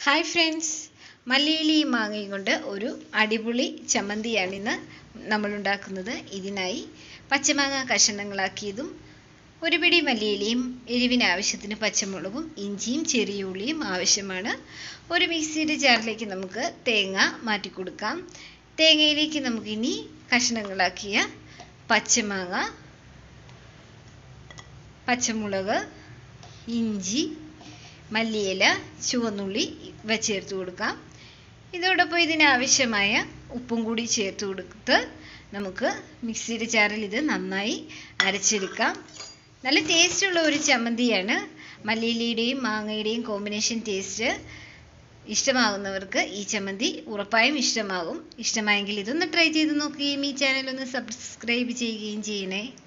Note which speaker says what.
Speaker 1: hi friends മല്ലിയിലയും മാങ്ങയും കൊണ്ട് ഒരു അടിപൊളി ചമ്മന്തിയാണ് ഇന്ന് നമ്മൾ ഉണ്ടാക്കുന്നത് ഇതിനായി പച്ചമാങ്ങ കഷണങ്ങളാക്കിയതും ഒരു പിടി മല്ലിയിലയും എരിവിന് ആവശ്യത്തിന് പച്ചമുളകും ഇഞ്ചിയും ചെറിയ ഉള്ളിയും ആവശ്യമാണ് ഒരു മിക്സിയുടെ ജാറിലേക്ക് നമുക്ക് തേങ്ങ മാറ്റി കൊടുക്കാം തേങ്ങയിലേക്ക് നമുക്കിനി കഷണങ്ങളാക്കിയ പച്ചമാങ്ങ പച്ചമുളക് ഇഞ്ചി മല്ലിയില ചുവന്നുള്ളി ഇവ ചേർത്ത് കൊടുക്കാം ഇതോടൊപ്പം ഇതിനാവശ്യമായ ഉപ്പും കൂടി ചേർത്ത് കൊടുത്ത് നമുക്ക് മിക്സിയുടെ ജാറിൽ ഇത് നന്നായി അരച്ചെടുക്കാം നല്ല ടേസ്റ്റുള്ള ഒരു ചമ്മന്തിയാണ് മല്ലിയിലയുടെയും മാങ്ങയുടെയും കോമ്പിനേഷൻ ടേസ്റ്റ് ഇഷ്ടമാകുന്നവർക്ക് ഈ ചമ്മന്തി ഉറപ്പായും ഇഷ്ടമാകും ഇഷ്ടമായെങ്കിൽ ഇതൊന്ന് ട്രൈ ചെയ്ത് നോക്കുകയും ഈ ചാനൽ ഒന്ന് സബ്സ്ക്രൈബ് ചെയ്യുകയും ചെയ്യണേ